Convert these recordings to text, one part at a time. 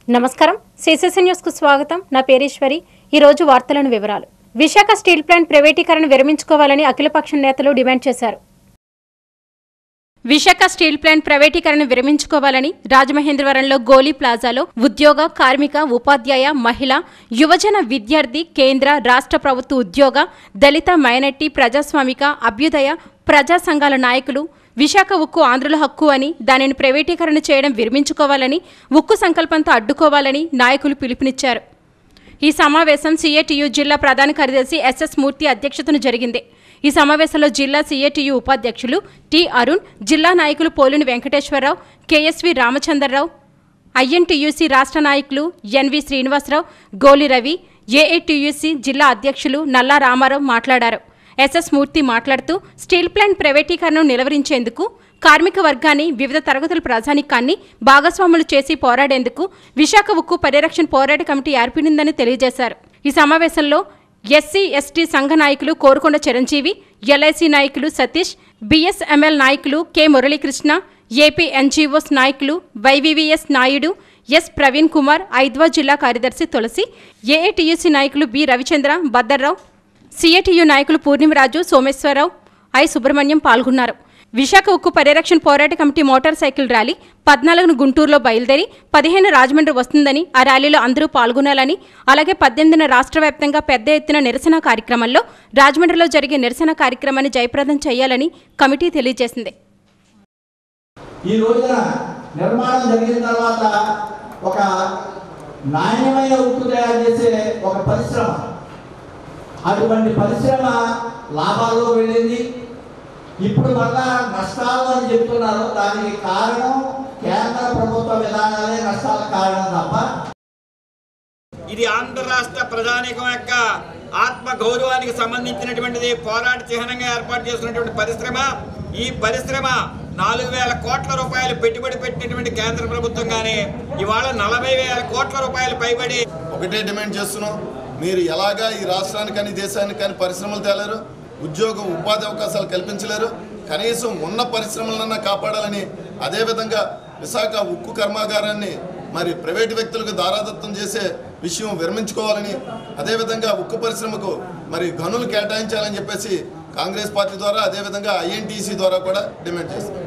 నమస్కారం CCC news కు స్వాగతం నా పేరేశ్వరి ఈ రోజు వార్తలను వివరాలు విశాఖ స్టీల్ ప్లాంట్ ప్రైవేటీకరణ విరమించుకోవాలని అఖిలపక్షం నేతలు డిమాండ్ చేశారు విశాఖ స్టీల్ ప్లాంట్ ప్రైవేటీకరణ విరమించుకోవాలని రాజమహేంద్రవరంలో గోలీ ప్లాజాలో ఉద్యోగ కార్మిక ఉపాధ్యాయ మహిళ యువజన విద్యార్థి కేంద్ర రాష్ట్ర ప్రభుత్వ ఉద్యోగ దళిత మైనార్టీ ప్రజాస్వామిక అభ్యుదయ ప్రజా సంఘాల నాయకులు విశాఖ ఉక్కు ఆంధ్రుల హక్కు అని దానిని ప్రైవేటీకరణ చేయడం విరమించుకోవాలని ఉక్కు సంకల్పంతో అడ్డుకోవాలని నాయకులు పిలుపునిచ్చారు ఈ సమావేశం సిఐటియు జిల్లా ప్రధాన కార్యదర్శి ఎస్ఎస్ మూర్తి అధ్యక్షతన జరిగింది ఈ సమావేశంలో జిల్లా సిఐటియు ఉపాధ్యక్షులు టి అరుణ్ జిల్లా నాయకులు పోలిని వెంకటేశ్వరరావు కెఎస్వి రామచంద్రరావు ఐఎన్టీయూసీ రాష్ట్ర నాయకులు ఎన్వి శ్రీనివాసరావు గోలి రవి ఏఐటియుసి జిల్లా అధ్యక్షులు నల్లా రామారావు మాట్లాడారు ఎస్ఎస్ మూర్తి మాట్లాడుతూ స్టీల్ ప్లాంట్ ప్రైవేటీకరణను నిలవరించేందుకు కార్మిక వర్గాన్ని వివిధ తరగతుల ప్రజానికాన్ని భాగస్వాములు చేసి పోరాడేందుకు విశాఖ ఉక్కు పరిరక్షణ పోరాట కమిటీ ఏర్పడిందని తెలియజేశారు ఈ సమావేశంలో ఎస్సీ ఎస్టీ సంఘ నాయకులు కోరుకొండ చిరంజీవి ఎల్ఐసి నాయకులు సతీష్ బిఎస్ఎంఎల్ నాయకులు కె మురళీకృష్ణ ఏపీ ఎన్జీఓస్ నాయకులు వైవివిఎస్ నాయుడు ఎస్ ప్రవీణ్ కుమార్ ఐద్వా జిల్లా కార్యదర్శి తులసి ఏఐటియుసి నాయకులు బి రవిచంద్ర బద్దర్రావు సిఐటియు నాయకులు పూర్ణిమరాజు సోమేశ్వరరావు ఐ సుబ్రహ్మణ్యం పాల్గొన్నారు విశాఖ ఉక్కు పరిరక్షణ పోరాట కమిటీ మోటార్ సైకిల్ ర్యాలీ పద్నాలుగును గుంటూరులో బయలుదేరి పదిహేను రాజమండ్రి వస్తుందని ఆ ర్యాలీలో అందరూ పాల్గొనాలని అలాగే పద్దెనిమిదిన రాష్ట్ర వ్యాప్తంగా పెద్ద ఎత్తున నిరసన కార్యక్రమంలో రాజమండ్రిలో జరిగే నిరసన కార్యక్రమాన్ని జయప్రదం చేయాలని కమిటీ తెలియజేసింది ఈ రోజున నిర్మాణం జరిగిన తర్వాత ఒక నాణ్యమైన ఉప్పు తయారు చేసే ఒక పరిశ్రమ అటువంటి పరిశ్రమ లాభాల్లో వెళ్ళింది ఇప్పుడు మళ్ళా నష్టాలు అని చెప్తున్నారు దానికి కారణం కేంద్ర ప్రభుత్వ విధానాలే నష్టాలకు కారణం తప్ప ఇది ఆంధ్ర రాష్ట్ర ప్రజానీకం యొక్క ఆత్మ గౌరవానికి సంబంధించినటువంటిది పోరాట చిహ్నంగా ఏర్పాటు చేసినటువంటి పరిశ్రమ ఈ పరిశ్రమ నాలుగు వేల కోట్ల రూపాయలు పెట్టుబడి పెట్టినటువంటి కేంద్ర ప్రభుత్వం కానీ ఇవాళ నలభై వేల కోట్ల రూపాయలు పైబడి ఒకటే డిమాండ్ చేస్తున్నాం మీరు ఎలాగా ఈ రాష్ట్రానికి కానీ దేశానికి కానీ పరిశ్రమలు తేలేరు ఉద్యోగం ఉపాధి అవకాశాలు కల్పించలేరు కనీసం ఉన్న పరిశ్రమలన్నా కాపాడాలని అదేవిధంగా విశాఖ ఉక్కు కర్మాగారాన్ని మరి ప్రైవేటు వ్యక్తులకు దారాదత్తం చేసే విషయం విరమించుకోవాలని అదేవిధంగా ఉక్కు పరిశ్రమకు మరి గనులు కేటాయించాలని చెప్పేసి కాంగ్రెస్ పార్టీ ద్వారా అదేవిధంగా ఐఎన్టీసీ ద్వారా కూడా డిమాండ్ చేస్తున్నాం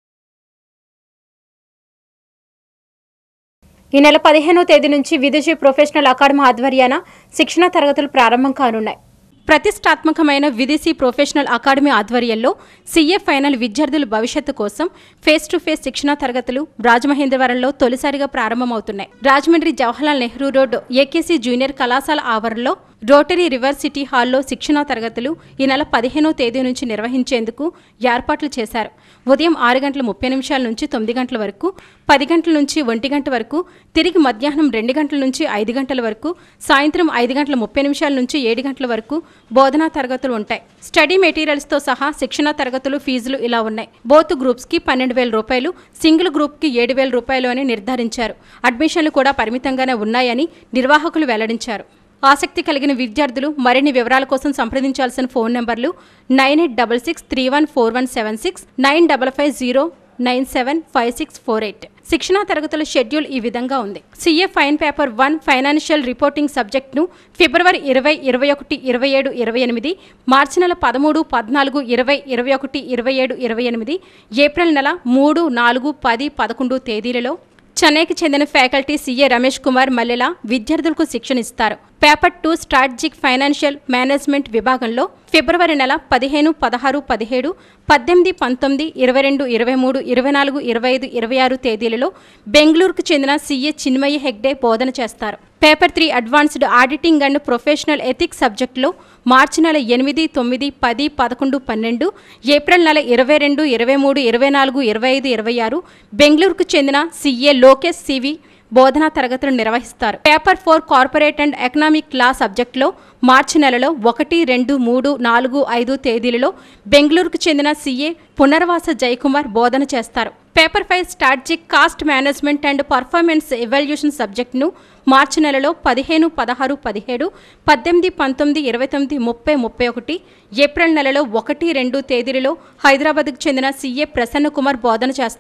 ఈ నెల పదిహేనో తేదీ నుంచి విదుషి ప్రొఫెషనల్ అకాడమీ ఆధ్వర్యాన శిక్షణ తరగతులు ప్రారంభం కానున్నాయి ప్రతిష్టాత్మకమైన విదేశీ ప్రొఫెషనల్ అకాడమీ ఆధ్వర్యంలో సీఏ ఫైనల్ విద్యార్థుల భవిష్యత్తు కోసం ఫేస్ టు ఫేస్ శిక్షణ తరగతులు రాజమహేంద్రవరంలో తొలిసారిగా ప్రారంభమవుతున్నాయి Rajahmundry Jawaharlal Nehru road AKC junior కళాశాల ఆవరణలో రోటరీ రివర్ సిటీ హాల్లో శిక్షణా తరగతులు ఈ నెల పదిహేనో తేదీ నుంచి నిర్వహించేందుకు ఏర్పాట్లు చేశారు ఉదయం ఆరు గంటల ముప్పై నిమిషాల నుంచి తొమ్మిది గంటల వరకు పది గంటల నుంచి ఒంటి గంట వరకు తిరిగి మధ్యాహ్నం రెండు గంటల నుంచి ఐదు గంటల వరకు సాయంత్రం ఐదు గంటల ముప్పై నిమిషాల నుంచి ఏడు గంటల వరకు బోధనా తరగతులు ఉంటాయి స్టడీ మెటీరియల్స్తో సహా శిక్షణా తరగతులు ఫీజులు ఇలా ఉన్నాయి బోత్ గ్రూప్స్కి పన్నెండు వేల రూపాయలు సింగిల్ గ్రూప్కి ఏడు వేల రూపాయలు అని నిర్ధారించారు అడ్మిషన్లు కూడా పరిమితంగానే ఉన్నాయని నిర్వాహకులు వెల్లడించారు ఆసక్తి కలిగిన విద్యార్థులు మరిన్ని వివరాల కోసం సంప్రదించాల్సిన ఫోన్ నంబర్లు nine eight double six three one four one seven six nine double five zero nine seven five six four eight శిక్షణా తరగతుల షెడ్యూల్ ఈ విధంగా ఉంది CA final paper one financial reporting సబ్జెక్ట్ను ఫిబ్రవరి ఇరవై ఇరవై ఒకటి ఇరవై ఏడు ఇరవై ఎనిమిది మార్చి నెల పదమూడు పద్నాలుగు ఇరవై ఇరవై ఒకటి ఇరవై ఏడు ఇరవై ఎనిమిది ఏప్రిల్ నెల మూడు నాలుగు పది పదకొండు తేదీలలో చెన్నైకి చెందిన ఫ్యాకల్టీ సీఏ రమేష్ కుమార్ మల్లెల విద్యార్థులకు శిక్షణ ఇస్తారు paper two strategic financial management విభాగంలో ఫిబ్రవరి నెల పదిహేను పదహారు పదిహేడు పద్దెనిమిది పంతొమ్మిది ఇరవై రెండు ఇరవై మూడు ఇరవై నాలుగు ఇరవై ఐదు ఇరవై ఆరు తేదీలలో బెంగళూరుకు చెందిన సీఏ చిన్మయ్య హెగ్డే బోధన చేస్తారు paper three advanced auditing and professional ethics సబ్జెక్టులో మార్చి నెల ఎనిమిది తొమ్మిది పది పదకొండు పన్నెండు ఏప్రిల్ నెల ఇరవై రెండు ఇరవై మూడు ఇరవై నాలుగు ఇరవై ఐదు ఇరవై ఆరు బెంగళూరుకు చెందిన సీఏ లోకేష్ సివి బోధనా తరగతులు నిర్వహిస్తారు paper four corporate and economic law సబ్జెక్టులో మార్చి నెలలో ఒకటి రెండు మూడు నాలుగు ఐదు తేదీలలో బెంగళూరుకు చెందిన సీఏ పునర్వాస జయకుమార్ బోధన చేస్తారు paper five strategic cost management and performance evaluation సబ్జెక్టును మార్చి నెలలో పదిహేను పదహారు పదిహేడు పద్దెనిమిది పంతొమ్మిది ఇరవై తొమ్మిది ముప్పై ముప్పై ఒకటి ఏప్రిల్ నెలలో ఒకటి రెండు తేదీలలో హైదరాబాద్కు చెందిన సీఏ ప్రసన్న కుమార్ బోధన చేస్తారు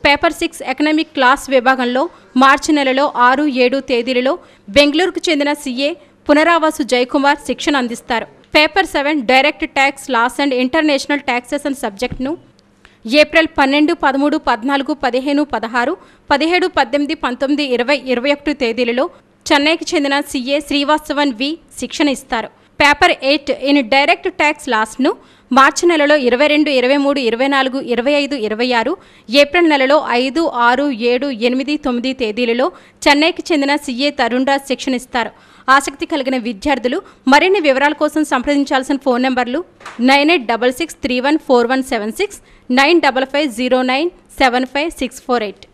పేపర్ సిక్స్ ఎకనామిక్ క్లాస్ విభాగంలో మార్చి నెలలో ఆరు ఏడు తేదీలలో బెంగళూరుకు చెందిన సీఏ పునరావాసు జయకుమార్ శిక్షణ అందిస్తారు paper seven direct tax laws and international taxation సబ్జెక్ట్ను ఏప్రిల్ పన్నెండు పదమూడు పద్నాలుగు పదిహేను పదహారు పదిహేడు పద్దెనిమిది పంతొమ్మిది ఇరవై ఇరవై ఒకటి తేదీలలో చెన్నైకి చెందిన సీఏ శ్రీవాస్తవన్ వి శిక్షణ ఇస్తారు paper eight indirect tax లాస్ను మార్చి నెలలో ఇరవై రెండు ఇరవై మూడు ఇరవై నాలుగు ఇరవై ఐదు ఇరవై ఆరు ఏప్రిల్ నెలలో ఐదు ఆరు ఏడు ఎనిమిది తొమ్మిది తేదీలలో చెన్నైకి చెందిన సీఏ తరుణ్ రాజ్ శిక్షణ ఇస్తారు ఆసక్తి కలిగిన విద్యార్థులు మరిన్ని వివరాల కోసం సంప్రదించాల్సిన ఫోన్ నెంబర్లు nine eight double six three one four one seven six nine double five zero nine seven five six four eight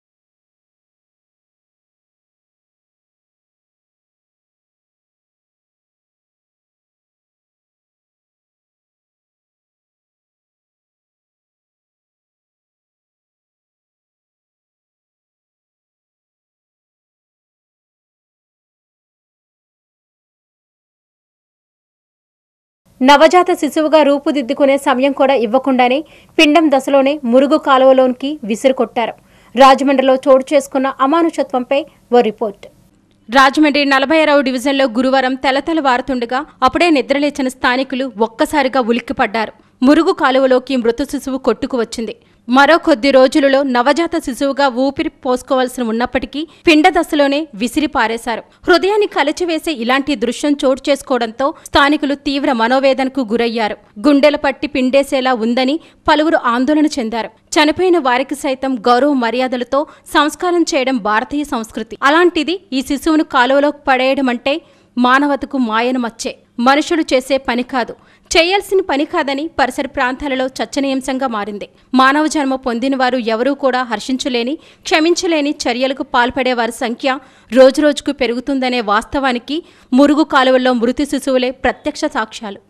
నవజాత శిశువుగా రూపుదిద్దుకునే సమయం కూడా ఇవ్వకుండానే పిండం దశలోనే మురుగు కాలువలోనికి విసిరు కొట్టారు రాజమండ్రిలో చోటు చేసుకున్న అమానుషత్వంపై ఓ రిపోర్ట్ రాజమండ్రి నలభై ఆరవ డివిజన్లో గురువారం తెలతెలవారుతుండగా అప్పుడే నిద్రలేచిన స్థానికులు ఒక్కసారిగా ఉలిక్కిపడ్డారు మురుగు కాలువలోకి మృత శిశువు కొట్టుకు వచ్చింది మరో కొద్ది రోజులలో నవజాత శిశువుగా ఊపిరి పోసుకోవాల్సి ఉన్నప్పటికీ పిండ దశలోనే విసిరి పారేశారు హృదయాన్ని కలిచివేసే ఇలాంటి దృశ్యం చోటు చేసుకోవడంతో స్థానికులు తీవ్ర మనోవేదనకు గురయ్యారు గుండెల పట్టి పిండేసేలా ఉందని పలువురు ఆందోళన చెందారు చనిపోయిన వారికి సైతం గౌరవ మర్యాదలతో సంస్కారం చేయడం భారతీయ సంస్కృతి అలాంటిది ఈ శిశువును కాలువలో పడేయడం అంటే మానవతకు మాయను మచ్చే మనుషులు చేసే పని కాదు చేయాల్సిన పని కాదని పరిసర ప్రాంతాలలో చర్చనీయాంశంగా మారింది మానవ జన్మ పొందిన వారు ఎవరూ కూడా హర్షించలేని క్షమించలేని చర్యలకు పాల్పడే వారి సంఖ్య రోజురోజుకు పెరుగుతుందనే వాస్తవానికి మురుగు కాలువల్లో మృతి శిశువులే ప్రత్యక్ష సాక్ష్యాలు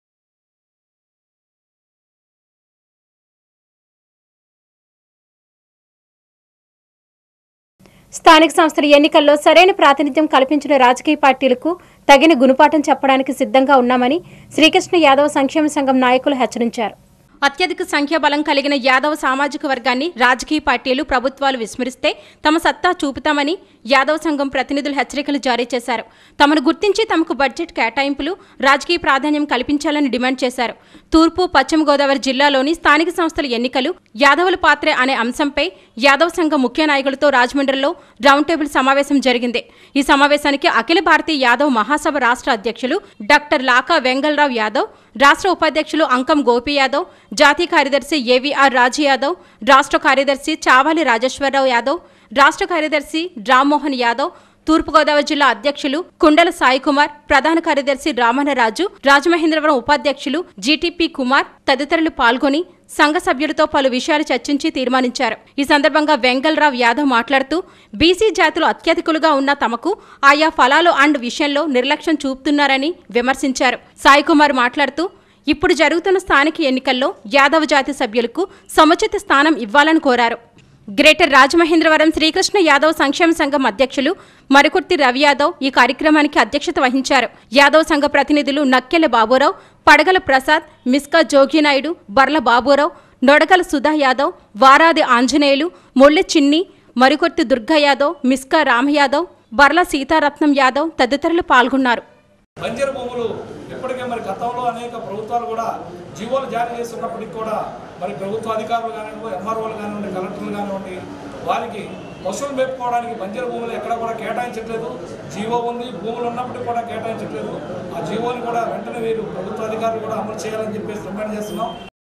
స్థానిక సంస్థల ఎన్నికల్లో సరైన ప్రాతినిధ్యం కల్పించిన రాజకీయ పార్టీలకు తగిన గుణపాఠం చెప్పడానికి సిద్ధంగా ఉన్నామని శ్రీకృష్ణ యాదవ్ సంక్షేమ సంఘం నాయకులు హెచ్చరించారు అత్యధిక సంఖ్యాబలం కలిగిన యాదవ సామాజిక వర్గాన్ని రాజకీయ పార్టీలు ప్రభుత్వాలు విస్మరిస్తే తమ సత్తా చూపుతామని యాదవ సంఘం ప్రతినిధులు హెచ్చరికలు జారీ చేశారు తమను గుర్తించి తమకు బడ్జెట్ కేటాయింపులు రాజకీయ ప్రాధాన్యం కల్పించాలని డిమాండ్ చేశారు తూర్పు పశ్చిమ గోదావరి జిల్లాలోని స్థానిక సంస్థల ఎన్నికలు యాదవుల పాత్రే అనే అంశంపై యాదవ సంఘం ముఖ్య నాయకులతో రాజమండ్రిలో రౌండ్ టేబుల్ సమావేశం జరిగింది ఈ సమావేశానికి అఖిల భారతీయ యాదవ్ మహాసభ రాష్ట్ర అధ్యక్షులు డాక్టర్ లాకా వెంగళరావు యాదవ్ రాష్ట్ర ఉపాధ్యక్షులు అంకం గోపి యాదవ్ జాతీయ కార్యదర్శి ఏవీఆర్ రాజు యాదవ్ రాష్ట్ర కార్యదర్శి చావాలి రాజేశ్వరరావు యాదవ్ రాష్ట్ర కార్యదర్శి రామ్మోహన్ యాదవ్ తూర్పుగోదావరి జిల్లా అధ్యక్షులు కుండల సాయి కుమార్ ప్రధాన కార్యదర్శి రామన్నరాజు రాజమహేంద్రవరం ఉపాధ్యక్షులు జీటీపీ కుమార్ తదితరులు పాల్గొని సంఘ సభ్యులతో పలు విషయాలు చర్చించి తీర్మానించారు ఈ సందర్భంగా వెంగళరావు యాదవ్ మాట్లాడుతూ బీసీ జాతులు అత్యధికులుగా ఉన్న తమకు ఆయా ఫలాలు అండ్ విషయంలో నిర్లక్ష్యం చూపుతున్నారని విమర్శించారు సాయి కుమార్ మాట్లాడుతూ ఇప్పుడు జరుగుతున్న స్థానిక ఎన్నికల్లో యాదవ జాతి సభ్యులకు సముచిత స్థానం ఇవ్వాలని కోరారు గ్రేటర్ రాజమహేంద్రవరం శ్రీకృష్ణ యాదవ్ సంక్షేమ సంఘం అధ్యక్షులు మరుకుర్తి రవి యాదవ్ ఈ కార్యక్రమానికి అధ్యక్షత వహించారు యాదవ్ సంఘ ప్రతినిధులు నక్కెల బాబురావు పడగల ప్రసాద్ మిస్కా జోగినాయుడు బర్ల బాబురావు నొడగల సుధా యాదవ్ వారాది ఆంజనేయులు మొళ్ళె చిన్ని మరుకొర్తి దుర్గా యాదవ్ మిస్కా రామ యాదవ్ బర్ల సీతారత్నం యాదవ్ తదితరులు పాల్గొన్నారు బంజరు భూములు ఇప్పటికే మరి గతంలో అనేక ప్రభుత్వాలు కూడా జీవోలు జారీ చేస్తున్నప్పటికీ కూడా మరి ప్రభుత్వ అధికారులు కానివ్వండి ఎంఆర్ఓలు కానివ్వండి కలెక్టర్లు కానివ్వండి వారికి పశువులు మేపుకోవడానికి బంజరు భూములు ఎక్కడ కూడా కేటాయించట్లేదు జీవో ఉంది భూములు ఉన్నప్పటికీ కూడా కేటాయించట్లేదు ఆ జీవోని కూడా వెంటనే వీరు ప్రభుత్వ అధికారులు కూడా అమలు చేయాలని చెప్పేసి డిమాండ్ చేస్తున్నాం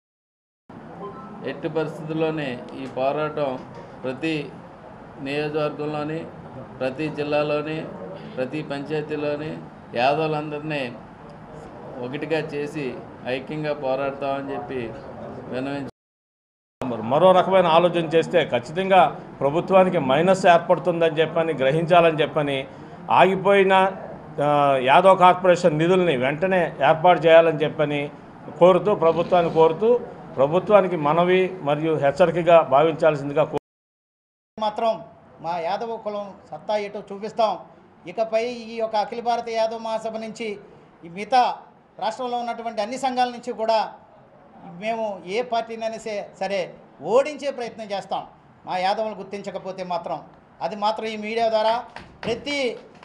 ఎట్టి పరిస్థితుల్లోనే ఈ పోరాటం ప్రతి నియోజకవర్గంలోని ప్రతి జిల్లాలోని ప్రతి పంచాయతీలోని యాదవులందరినీ ఒకటిగా చేసి ఐక్యంగా పోరాడతామని చెప్పి వినవించి మరి మరో రకమైన ఆలోచన చేస్తే ఖచ్చితంగా ప్రభుత్వానికి మైనస్ ఏర్పడుతుందని చెప్పని గ్రహించాలని చెప్పని ఆగిపోయిన ఆ, యాదవ్ కార్పొరేషన్ నిధుల్ని వెంటనే ఏర్పాటు చేయాలని చెప్పని కోరుతూ ప్రభుత్వాన్ని కోరుతూ ప్రభుత్వానికి మనవి మరియు హెచ్చరికగా భావించాల్సిందిగా కో- మాత్రం మా యాదవ కులం సత్తా ఎటో చూపిస్తాం ఇకపై ఈ యొక్క అఖిల భారత యాదవ మహాసభ నుంచి ఈ మిగతా రాష్ట్రంలో ఉన్నటువంటి అన్ని సంఘాల నుంచి కూడా మేము ఏ పార్టీనైనా సే- సరే ఓడించే ప్రయత్నం చేస్తాం మా యాదవులు గుర్తించకపోతే మాత్రం అది మాత్రం ఈ మీడియా ద్వారా ప్రతి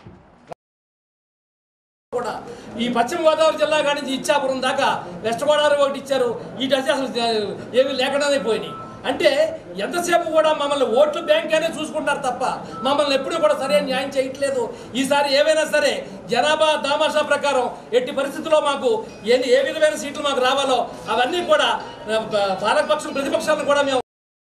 కూడా ఈ పశ్చిమ గోదావరి జిల్లా కాడి నుంచి ఇచ్చాపురం దాకా వెస్ట్ గోదావరి ఒకటి ఇచ్చారు ఈ దశ అసలు ఏమీ లేకుండానే పోయినాయి అంటే ఎంతసేపు కూడా మమ్మల్ని ఓట్లు బ్యాంక్ అనే చూసుకుంటారు తప్ప మమ్మల్ని ఎప్పుడూ కూడా సరైన న్యాయం చేయట్లేదు ఈసారి ఏమైనా సరే జనాభా దామాషా ప్రకారం ఎట్టి పరిస్థితుల్లో మాకు ఎన్ని ఏ విధమైన సీట్లు మాకు రావాలో అవన్నీ కూడా ఆ, పాలకపక్షం ప్రతిపక్షాలను కూడా మేము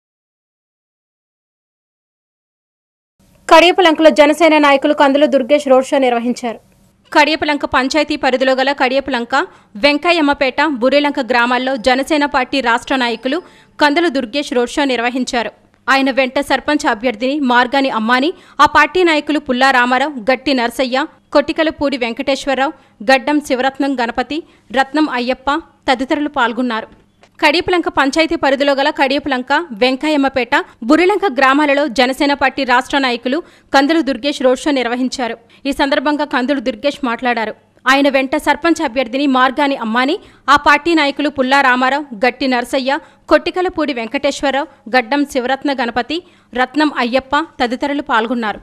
కడియపలంకలో జనసేన నాయకులు కందులు దుర్గేష్ రోడ్ షో నిర్వహించారు కడియపలంక పంచాయతీ పరిధిలో గల కడియపలంక వెంకయ్యమ్మపేట బురేలంక గ్రామాల్లో జనసేన పార్టీ రాష్ట్ర నాయకులు కందులు దుర్గేష్ రోడ్ షో నిర్వహించారు ఆయన వెంట సర్పంచ్ అభ్యర్థిని మార్గాని అమ్మాని ఆ పార్టీ నాయకులు పుల్లా రామారావు గట్టి నరసయ్య కొట్టికలపూడి వెంకటేశ్వరరావు గడ్డం శివరత్నం గణపతి రత్నం అయ్యప్ప తదితరులు పాల్గొన్నారు కడియపులంక పంచాయతీ పరిధిలో గల కడియపులంక వెంకయ్యమ్మపేట బురిలంక గ్రామాలలో జనసేన పార్టీ రాష్ట్ర నాయకులు కందులు దుర్గేష్ రోడ్ షో నిర్వహించారు ఈ సందర్భంగా కందులు దుర్గేష్ మాట్లాడారు ఆయన వెంట సర్పంచ్ అభ్యర్థిని మార్గాని అమ్మాని ఆ పార్టీ నాయకులు పుల్లా రామారావు గట్టి నరసయ్య కొట్టికలపూడి వెంకటేశ్వరరావు గడ్డం శివరత్న గణపతి రత్నం అయ్యప్ప తదితరులు పాల్గొన్నారు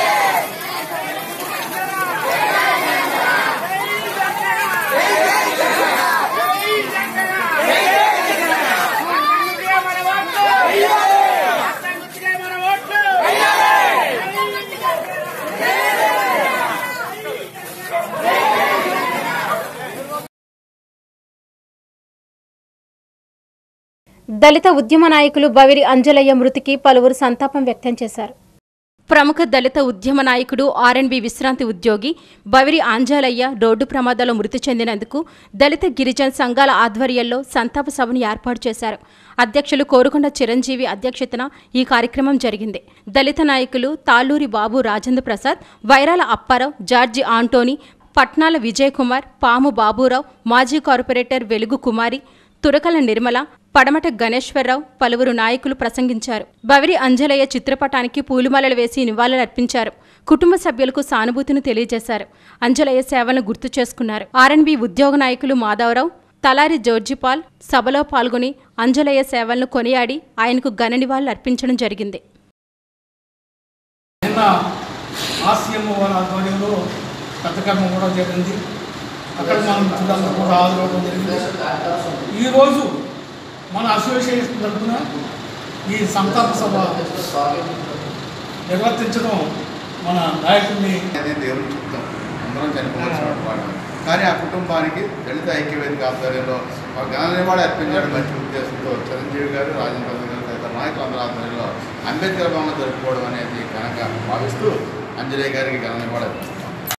దళిత ఉద్యమ నాయకులు బవిరి అంజలయ్య మృతికి పలువురు సంతాపం వ్యక్తం చేశారు ప్రముఖ దళిత ఉద్యమ నాయకుడు ఆర్ఎన్బి విశ్రాంతి ఉద్యోగి బవిరి ఆంజలయ్య రోడ్డు ప్రమాదంలో మృతి చెందినందుకు దళిత గిరిజన సంఘాల ఆధ్వర్యంలో సంతాప సభను ఏర్పాటు చేశారు అధ్యక్షులు కోరుకొండ చిరంజీవి అధ్యక్షతన ఈ కార్యక్రమం జరిగింది దళిత నాయకులు తాళ్ళూరి బాబు రాజేంద్ర ప్రసాద్ వైరాల అప్పారావు జార్జి ఆంటోనీ పట్నాల విజయ్ కుమార్ పాము బాబురావు మాజీ కార్పొరేటర్ వెలుగు కుమారి తురకల నిర్మల పడమట గణేశ్వరరావు పలువురు నాయకులు ప్రసంగించారు బవిరి అంజలయ్య చిత్రపటానికి పూలుమాలలు వేసి నివాళులర్పించారు కుటుంబ సభ్యులకు సానుభూతిని తెలియజేశారు అంజలయ్య సేవలను గుర్తు చేసుకున్నారు ఆర్ఎన్బి ఉద్యోగ నాయకులు మాధవరావు తలారి జోర్జిపాల్ సభలో పాల్గొని అంజలయ్య సేవలను కొనియాడి ఆయనకు ఘన నివాళులు అర్పించడం జరిగింది నిన్న ఆసిఎం వారి ఆధ్వర్యంలో పెద్ద కర్మ కూడా జరిగింది అక్కడ మన మిత్రులందరూ కూడా హాజరవడం జరిగింది ఈరోజు మన అసోసియేషన్ తరఫున ఈ సంతాప సభ నిర్వర్తించడం మన నాయకుడిని అనేది దేవుని చిత్తం అందరం చనిపోవాల్సిన వాడు కానీ ఆ కుటుంబానికి దళిత ఐక్యవేదిక ఆధ్వర్యంలో ఒక ఘన నివాళి అర్పించడం మంచి ఉద్దేశంతో చిరంజీవి గారు రాజేంద్ర ప్రసాద్ గారు తదితర నాయకులు అందరి ఆధ్వర్యంలో అంబేద్కర్ భవన్ జరుపుకోవడం అనేది ఘనంగా భావిస్తూ అంజనేయ గారికి ఘన నివాళి అర్పిస్తున్నాం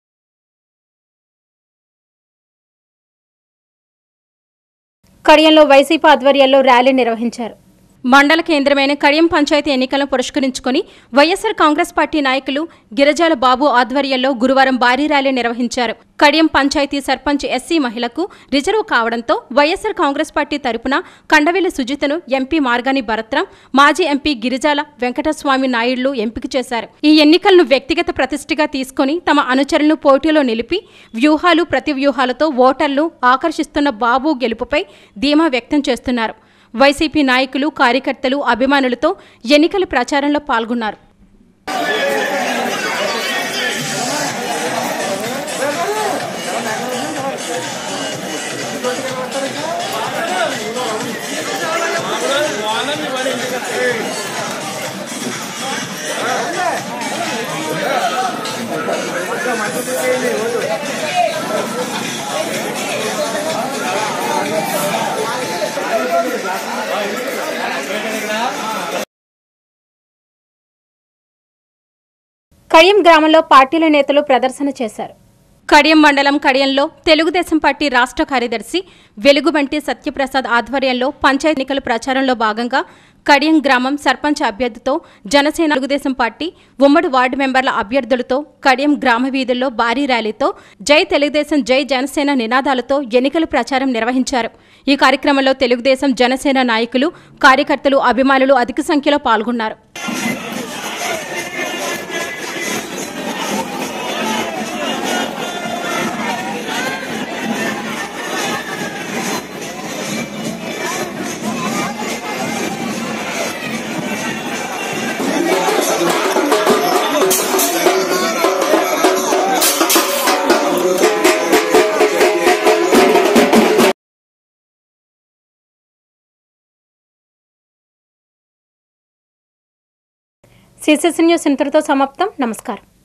కడియంలో వైసీపీ ఆధ్వర్యంలో ర్యాలీ నిర్వహించారు మండల కేంద్రమైన కడియం పంచాయతీ ఎన్నికలను పురస్కరించుకుని వైఎస్సార్ కాంగ్రెస్ పార్టీ నాయకులు గిరిజాల బాబు ఆధ్వర్యంలో గురువారం భారీ ర్యాలీ నిర్వహించారు కడియం పంచాయతీ సర్పంచ్ ఎస్సీ మహిళకు రిజర్వ్ కావడంతో వైఎస్సార్ కాంగ్రెస్ పార్టీ తరపున కండవేలి సుజితను ఎంపీ మార్గాని భరత్రం మాజీ ఎంపీ గిరిజాల వెంకటస్వామి నాయుడులు ఎంపిక చేశారు ఈ ఎన్నికలను వ్యక్తిగత ప్రతిష్ఠగా తీసుకుని తమ అనుచరులను పోటీలో నిలిపి వ్యూహాలు ప్రతి వ్యూహాలతో ఓటర్లు ఆకర్షిస్తున్న బాబు గెలుపుపై ధీమా వ్యక్తం చేస్తున్నారు వైసీపీ నాయకులు కార్యకర్తలు అభిమానులతో ఎన్నికల ప్రచారంలో పాల్గొన్నారు కడియం గ్రామంలో పార్టీల నేతలు ప్రదర్శన చేశారు కడియం మండలం కడియంలో తెలుగుదేశం పార్టీ రాష్ట్ర కార్యదర్శి వెలుగుబంటి సత్యప్రసాద్ ఆధ్వర్యంలో పంచాయతీ ఎన్నికల ప్రచారంలో భాగంగా కడియం గ్రామం సర్పంచ్ అభ్యర్థితో జనసేన తెలుగుదేశం పార్టీ ఉమ్మడి వార్డు మెంబర్ల అభ్యర్థులతో కడియం గ్రామ వీధుల్లో భారీ ర్యాలీతో జై తెలుగుదేశం జై జనసేన నినాదాలతో ఎన్నికల ప్రచారం నిర్వహించారు ఈ కార్యక్రమంలో తెలుగుదేశం జనసేన నాయకులు కార్యకర్తలు అభిమానులు అధిక సంఖ్యలో పాల్గొన్నారు సిసిసి న్యూస్ ఇంతటితో సమాప్తం నమస్కారం